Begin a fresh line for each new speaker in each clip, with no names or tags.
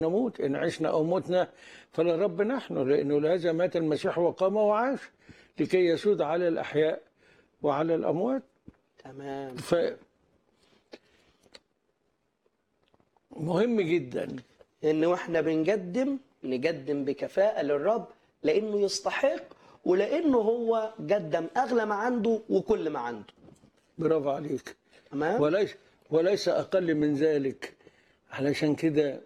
نموت إن عشنا أو متنا فلرب نحن لأنه لهذا مات المسيح وقام وعاش لكي يسود على الأحياء وعلى الأموات
تمام
ف مهم جدا
ان واحنا بنقدم نقدم بكفاءة للرب لانه يستحق ولانه هو قدم اغلى ما عنده وكل ما عنده
برافو عليك
تمام
وليس وليس أقل من ذلك علشان كده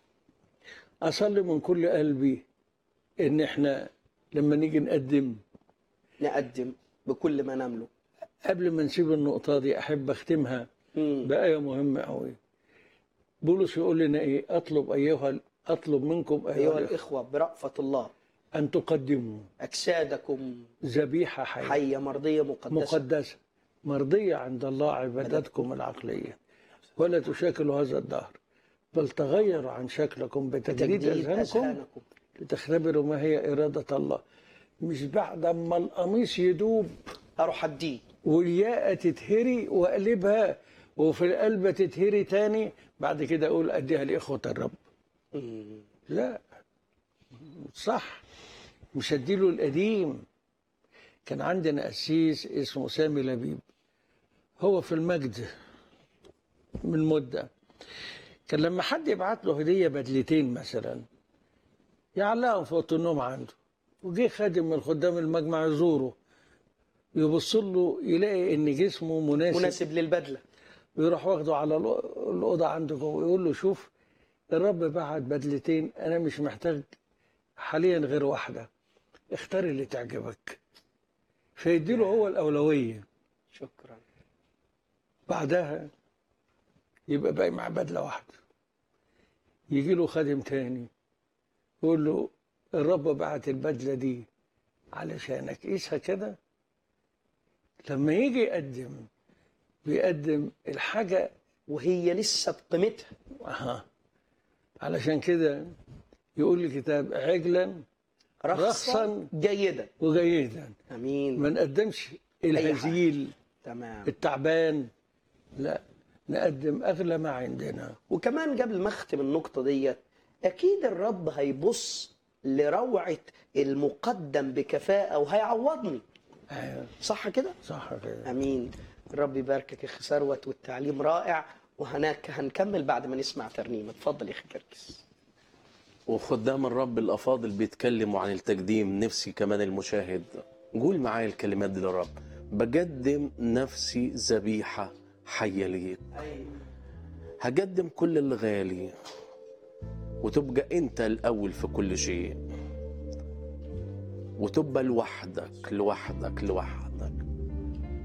أصلي من كل قلبي إن إحنا لما نيجي نقدم
نقدم بكل ما نملك
قبل ما نسيب النقطة دي أحب أختمها
مم.
بآية مهمة أوي بولس يقول لنا إيه أطلب أيها أطلب منكم أيها,
ايها
الإخوة
الاخوه برأفة الله
أن تقدموا
اجسادكم
ذبيحة حية
حيه مرضيه مقدسه
مقدسة مرضية عند الله عبادتكم العقلية ولا تشاكلوا هذا الدهر بل تغيروا عن شكلكم بتجديد
تجديد
أذهانكم
اذهانكم
لتختبروا ما هي إرادة الله مش بعد ما القميص يدوب
اروح اديه
والياقة تتهري وأقلبها وفي القلب تتهري تاني بعد كده أقول أديها لإخوة الرب
مم.
لا صح مش هديله القديم كان عندنا قسيس اسمه سامي لبيب هو في المجد من مدة كان لما حد يبعت له هدية بدلتين مثلا يعلقهم في أوضة النوم عنده وجه خادم من خدام المجمع يزوره يبص له يلاقي ان جسمه مناسب,
مناسب للبدله
ويروح واخده على الأو- الأوضة عنده جوه ويقول له شوف الرب بعت بدلتين أنا مش محتاج حاليا غير واحدة اختار اللي تعجبك فيديله هو الأولوية
شكرا
بعدها يبقى باقي مع بدلة واحدة يجي له خادم تاني يقول له الرب بعت البدلة دي علشانك قيسها كده لما يجي يقدم بيقدم الحاجة
وهي لسه بقيمتها
أها علشان كده يقول الكتاب عجلا
رخصا
رخصاً
جيدا
وجيدا
امين
ما نقدمش الهزيل
تمام
التعبان لا نقدم اغلى ما عندنا
وكمان قبل ما اختم النقطة ديت أكيد الرب هيبص لروعة المقدم بكفاءة وهيعوضني
أيوة،
صح كده؟
صح كده
أمين الرب يباركك يا أخي ثروت والتعليم رائع وهناك هنكمل بعد ما نسمع ترنيمة اتفضل يا أخي كركس
وخدام الرب الافاضل بيتكلموا عن التقديم نفسي كمان المشاهد قول معايا الكلمات دي للرب بقدم نفسي ذبيحه حيه ليك هقدم كل اللي غالي وتبقى انت الاول في كل شيء وتبقى لوحدك لوحدك لوحدك